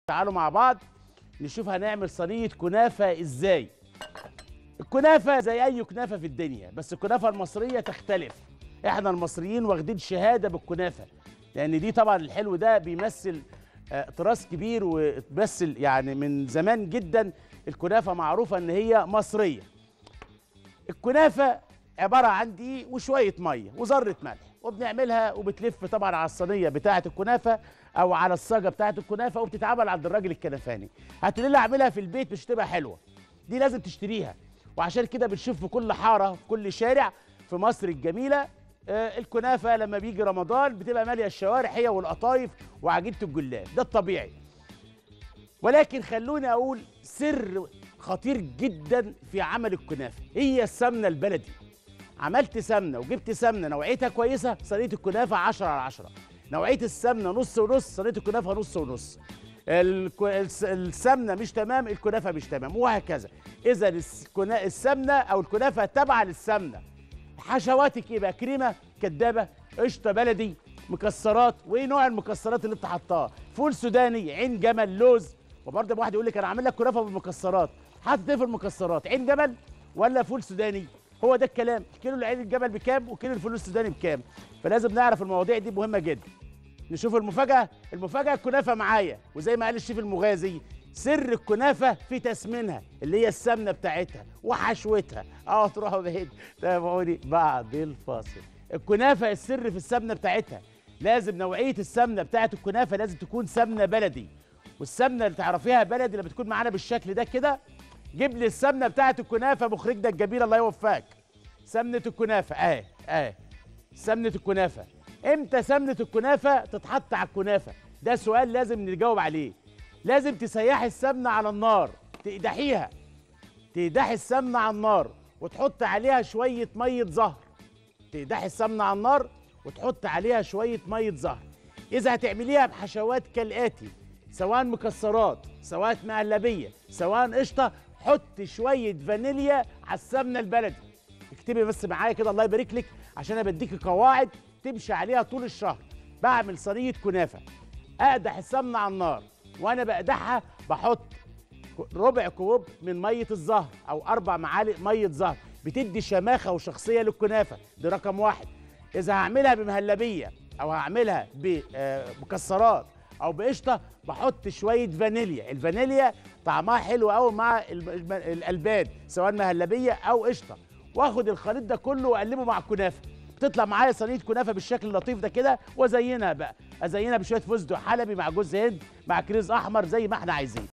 تعالوا مع بعض نشوف هنعمل صينيه كنافه ازاي الكنافه زي اي كنافه في الدنيا بس الكنافه المصريه تختلف احنا المصريين واخدين شهاده بالكنافه لان دي طبعا الحلو ده بيمثل آه، تراث كبير وتمثل يعني من زمان جدا الكنافه معروفه ان هي مصريه الكنافه عباره عن دقيق وشويه ميه وذره ملح وبنعملها وبتلف طبعا على الصينيه بتاعه الكنافه او على الصاجه بتاعه الكنافه وبتتعمل عند الراجل الكنفاني هتقولي لي اعملها في البيت مش هتبقى حلوه دي لازم تشتريها وعشان كده بنشوف في كل حاره في كل شارع في مصر الجميله آه، الكنافه لما بيجي رمضان بتبقى ماليه الشوارع هي والقطايف وعجينه الجلاب ده الطبيعي ولكن خلوني اقول سر خطير جدا في عمل الكنافه هي السمنه البلدي عملت سمنه وجبت سمنه نوعيتها كويسه صينيه الكنافه 10 على 10 نوعيه السمنه نص ونص صينيه الكنافه نص ونص الك- الس- السمنه مش تمام الكنافه مش تمام وهكذا اذا الكنا- السمنه او الكنافه تابعه للسمنه حشواتك ايه بقى كريمه كدابه قشطه بلدي مكسرات وايه نوع المكسرات اللي انت حطاها فول سوداني عين جمل لوز وبرضه واحد يقول لك انا عامل لك كنافه بالمكسرات حاطط ايه في المكسرات عين جمل ولا فول سوداني هو ده الكلام كيلو العين الجمل بكام وكيلو الفول السوداني بكام فلازم نعرف المواضيع دي مهمه جدا نشوف المفاجاه المفاجاه الكنافه معايا وزي ما قال الشيف المغازي سر الكنافه في تسمينها اللي هي السمنه بتاعتها وحشوتها اه تروحوا بعيد تابعوني بعد الفاصل الكنافه السر في السمنه بتاعتها لازم نوعيه السمنه بتاعت الكنافه لازم تكون سمنه بلدي والسمنه اللي تعرفيها بلدي لما تكون معانا بالشكل ده كده جيب لي السمنه بتاعت الكنافه مخرجنا الجميل الله يوفقك سمنه الكنافه اه اه سمنه الكنافه امتى سمنه الكنافه تتحط على الكنافه ده سؤال لازم نجاوب عليه لازم تسيحي السمنه على النار تقدحيها تقدحي السمنه على النار وتحط عليها شويه ميه زهر تقدحي السمنه على النار وتحط عليها شويه ميه زهر اذا هتعمليها بحشوات كالاتي سواء مكسرات سواء مهلبيه سواء قشطه حط شويه فانيليا على السمنه البلدي اكتبي بس معايا كده الله يبارك لك عشان انا بديكي قواعد تمشي عليها طول الشهر بعمل صينيه كنافه اقدح السمنه على النار وانا بقدحها بحط ربع كوب من ميه الزهر او اربع معالق ميه زهر بتدي شماخه وشخصيه للكنافه دي رقم واحد اذا هعملها بمهلبيه او هعملها بمكسرات او بقشطه بحط شويه فانيليا الفانيليا طعمها حلو قوي مع الب- الب- الالبان سواء مهلبيه او قشطه واخد الخليط ده كله واقلبه مع الكنافه بتطلع معايا صينيه كنافه بالشكل اللطيف ده كده وازينها بقى ازينها بشويه فستق حلبي مع جوز هند مع كريز احمر زي ما احنا عايزين